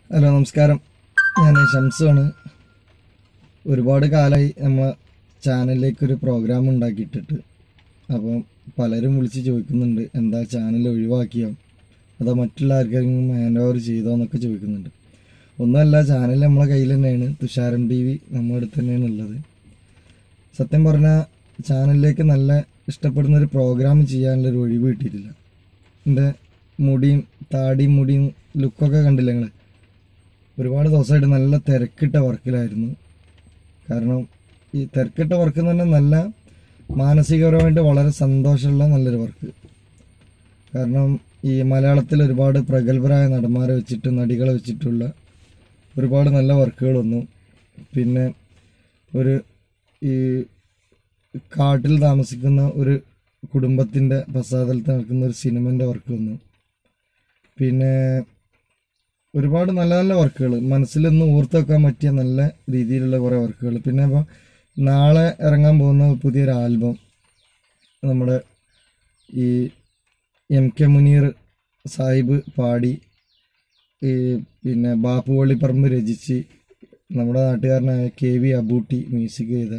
hello നമസ്കാരം ഞാൻ ഷംസുവാണ് ഒരുപാട് കാലമായി നമ്മൾ ചാനലിലേക്കൊരു പ്രോഗ്രാം ഉണ്ടാക്കിയിട്ടിട്ട് അപ്പം പലരും വിളിച്ച് ചോദിക്കുന്നുണ്ട് എന്താ ചാനൽ ഒഴിവാക്കിയോ അതോ മറ്റുള്ള ആർക്കെങ്കിലും ഹാൻഡ് ഓവർ ചെയ്തോ എന്നൊക്കെ ചോദിക്കുന്നുണ്ട് ഒന്നുമല്ല ചാനൽ നമ്മളെ കയ്യിൽ തന്നെയാണ് തുഷാരം ടി വി നമ്മുടെ അടുത്ത് തന്നെയാണ് ഉള്ളത് സത്യം പറഞ്ഞാൽ ചാനലിലേക്ക് നല്ല ഇഷ്ടപ്പെടുന്ന ഒരു പ്രോഗ്രാം ചെയ്യാനുള്ളൊരു ഒഴിവ് കിട്ടിയിട്ടില്ല എൻ്റെ മുടിയും താടിയും മുടിയും ലുക്കൊക്കെ കണ്ടില്ല നിങ്ങൾ ഒരുപാട് ദിവസമായിട്ട് നല്ല തിരക്കിട്ട വർക്കിലായിരുന്നു കാരണം ഈ തിരക്കിട്ട വർക്ക് എന്ന് പറഞ്ഞാൽ നല്ല മാനസികപരമായിട്ട് വളരെ സന്തോഷമുള്ള നല്ലൊരു വർക്ക് കാരണം ഈ മലയാളത്തിൽ ഒരുപാട് പ്രഗത്ഭരായ നടന്മാരെ വെച്ചിട്ട് നടികളെ വെച്ചിട്ടുള്ള ഒരുപാട് നല്ല വർക്കുകൾ വന്നു പിന്നെ ഒരു ഈ കാട്ടിൽ താമസിക്കുന്ന ഒരു കുടുംബത്തിൻ്റെ പശ്ചാത്തലത്തിൽ നടക്കുന്ന ഒരു സിനിമൻ്റെ വർക്ക് വന്നു പിന്നെ ഒരുപാട് നല്ല നല്ല വർക്കുകൾ മനസ്സിലൊന്ന് ഓർത്ത് വെക്കാൻ പറ്റിയ നല്ല രീതിയിലുള്ള കുറേ വർക്കുകൾ പിന്നെ ഇപ്പോൾ നാളെ ഇറങ്ങാൻ പോകുന്ന പുതിയൊരു ആൽബം നമ്മുടെ ഈ എം കെ മുനീർ സാഹിബ് പാടി ഈ പിന്നെ ബാപ്പു വള്ളിപ്പറമ്പ് രചിച്ച് നമ്മുടെ നാട്ടുകാരനായ കെ വി അബൂട്ടി മ്യൂസിക് ചെയ്ത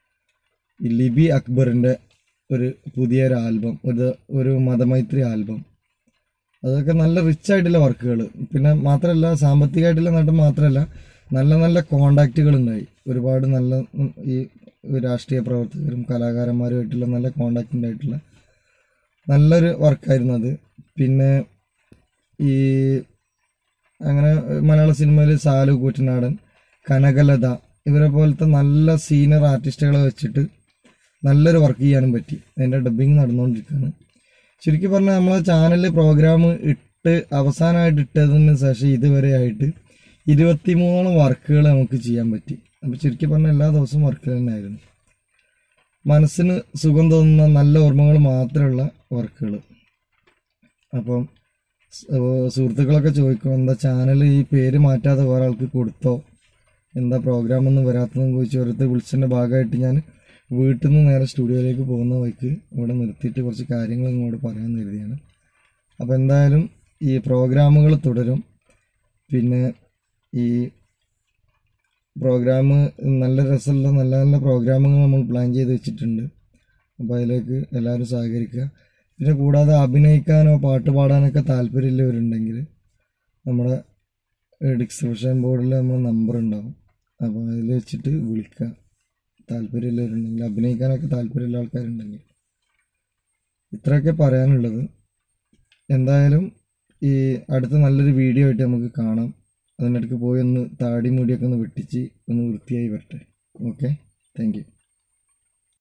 ഈ ലിബി അക്ബറിൻ്റെ ഒരു പുതിയൊരു ആൽബം ഒരു ഒരു മതമൈത്രി ആൽബം അതൊക്കെ നല്ല റിച്ച് ആയിട്ടുള്ള വർക്കുകൾ പിന്നെ മാത്രമല്ല സാമ്പത്തികമായിട്ടുള്ള നേട്ടം മാത്രമല്ല നല്ല നല്ല കോണ്ടാക്റ്റുകൾ ഉണ്ടായി ഒരുപാട് നല്ല ഉം, ഈ രാഷ്ട്രീയ പ്രവർത്തകരും കലാകാരന്മാരുമായിട്ടുള്ള നല്ല കോണ്ടാക്റ്റ് ഉണ്ടായിട്ടുള്ള നല്ലൊരു വർക്കായിരുന്നു അത് പിന്നെ ഈ അങ്ങനെ മലയാള സിനിമയിൽ സാലു കൂറ്റനാടൻ കനകലത ഇവരെ പോലത്തെ നല്ല സീനിയർ ആർട്ടിസ്റ്റുകളെ വെച്ചിട്ട് നല്ലൊരു വർക്ക് ചെയ്യാനും പറ്റി അതിൻ്റെ ഡബിങ് നടന്നുകൊണ്ടിരിക്കുകയാണ് ശരിക്കും പറഞ്ഞാൽ നമ്മളെ ചാനലിൽ പ്രോഗ്രാം ഇട്ട് അവസാനമായിട്ട് ഇട്ടതിന് ശേഷം ഇതുവരെ ആയിട്ട് ഇരുപത്തിമൂന്നോളം വർക്കുകൾ നമുക്ക് ചെയ്യാൻ പറ്റി അപ്പോൾ ചുരുക്കി പറഞ്ഞാൽ എല്ലാ ദിവസവും വർക്കുകൾ തന്നെയായിരുന്നു മനസ്സിന് സുഖം തോന്നുന്ന നല്ല ഓർമ്മകൾ മാത്രമുള്ള വർക്കുകൾ അപ്പം സ്- ഏർ സുഹൃത്തുക്കളൊക്കെ ചോദിക്കും എന്താ ചാനൽ ഈ പേര് മാറ്റാതെ വേറെ ആൾക്ക് കൊടുത്തോ എന്താ പ്രോഗ്രാം ഒന്നും വരാത്തതെന്ന് ചോദിച്ച് ഓരോരുത്തർ വിളിച്ചതിൻ്റെ ഭാഗമായിട്ട് ഞാൻ വീട്ടിൽ നിന്ന് നേരെ സ്റ്റുഡിയോയിലേക്ക് പോകുന്ന വഴിക്ക് ഇവിടെ നിർത്തിയിട്ട് കുറച്ച് കാര്യങ്ങൾ ഇങ്ങോട്ട് പറയാൻ കരുതിയാണ് അപ്പോൾ എന്തായാലും ഈ പ്രോഗ്രാമുകൾ തുടരും പിന്നെ ഈ പ്രോഗ്രാം നല്ല രസമുള്ള നല്ല നല്ല പ്രോഗ്രാമുകൾ നമ്മൾ പ്ലാൻ ചെയ്ത് വെച്ചിട്ടുണ്ട് അപ്പോൾ അതിലേക്ക് എല്ലാവരും സഹകരിക്കുക പിന്നെ കൂടാതെ അഭിനയിക്കാനോ പാട്ട് പാടാനൊക്കെ താല്പര്യമുള്ളവരുണ്ടെങ്കിൽ നമ്മുടെ ഡിസ്ക്രിപ്ഷൻ ബോർഡിൽ നമ്മുടെ നമ്പർ ഉണ്ടാവും അപ്പോൾ അതിൽ വെച്ചിട്ട് വിളിക്കുക താല്പര്യമുള്ളവരുണ്ടെങ്കിൽ അഭിനയിക്കാനൊക്കെ താല്പര്യമുള്ള ആൾക്കാരുണ്ടെങ്കിൽ ഇത്രയൊക്കെ പറയാനുള്ളത് എന്തായാലും ഈ അടുത്ത നല്ലൊരു വീഡിയോ ആയിട്ട് നമുക്ക് കാണാം അതിനിടയ്ക്ക് പോയി ഒന്ന് താടി മുടിയൊക്കെ ഒന്ന് വെട്ടിച്ച് ഒന്ന് വൃത്തിയായി വരട്ടെ ഓക്കെ താങ്ക് യു